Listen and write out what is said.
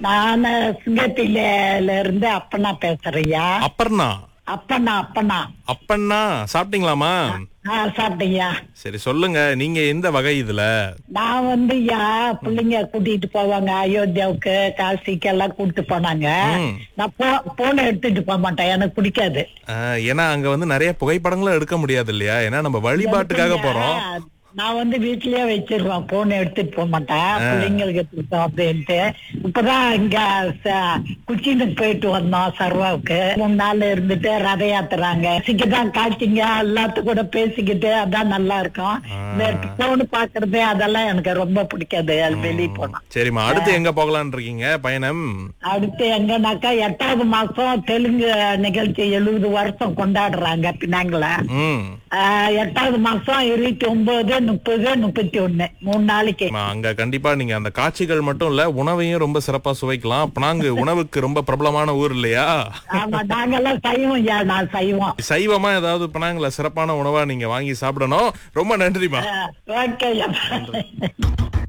நான் சிங்கத்தில இருந்து அப்பனா பேசுறியா அப்பர்ணா அப்பனா அப்பனா அப்பண்ணா சாப்பிட்டீங்களாமா ஆ சாப்பிட்டீங்க சரி சொல்லுங்க நீங்க எந்த வகை இதுல நான் வந்து யா பிள்ளைங்க கூட்டிட்டு போவாங்க அயோத்தியாவுக்கு காசிக்கு எல்லாம் கூட்டிட்டு போனாங்க ம். நான் போ போன எடுத்துட்டு போக மாட்டேன் எனக்கு பிடிக்காது ஆஹ், ஏன்னா அங்க வந்து நிறைய புகைப்படங்களும் எடுக்க முடியாது இல்லையா ஏன்னா நம்ம வழிபாட்டுக்காக போறோம் நான் வந்து வீட்லயே வச்சிருவேன் போன் எடுத்துட்டு போக மாட்டேன் பிள்ளைங்களுக்கு எடுத்துட்டோம் அப்படின்ட்டு இப்பதான் இங்க ச- குச்சினுக்கு போயிட்டு வந்தோம் சர்வாவுக்கு மூணு நாள் இருந்துட்டு ரத யாத்துறாங்க தான் காய்ச்சிங்க எல்லாத்து கூட பேசிக்கிட்டு அதான் நல்லா இருக்கும் இந்த போன் பாக்குறது அதெல்லாம் எனக்கு ரொம்ப பிடிக்காது அது வெளியே போனா சரிம்மா அடுத்து எங்க போகலாம்னு இருக்கீங்க பயணம் அடுத்து எங்கனாக்கா எட்டாவது மாசம் தெலுங்கு நிகழ்ச்சி எழுபது வருஷம் கொண்டாடுறாங்க பின்னாங்கள ம் ஆஹ் எட்டாவது மாசம் இருபத்தி ஒன்பது முப்பது முப்பத்தி ஒண்ணு மூணு நாளைக்கு ஆமா, அங்க கண்டிப்பா நீங்க அந்த காட்சிகள் மட்டும் இல்ல உணவையும் ரொம்ப சிறப்பா சுவைக்கலாம் நாங்க உணவுக்கு ரொம்ப பிரபலமான ஊர் இல்லையா ஆமா நாங்கெல்லாம் சைவம் யா நான் சைவம் சைவமா ஏதாவது பனாங்கள சிறப்பான உணவா நீங்க வாங்கி சாப்பிடணும் ரொம்ப நன்றிமா ஓகே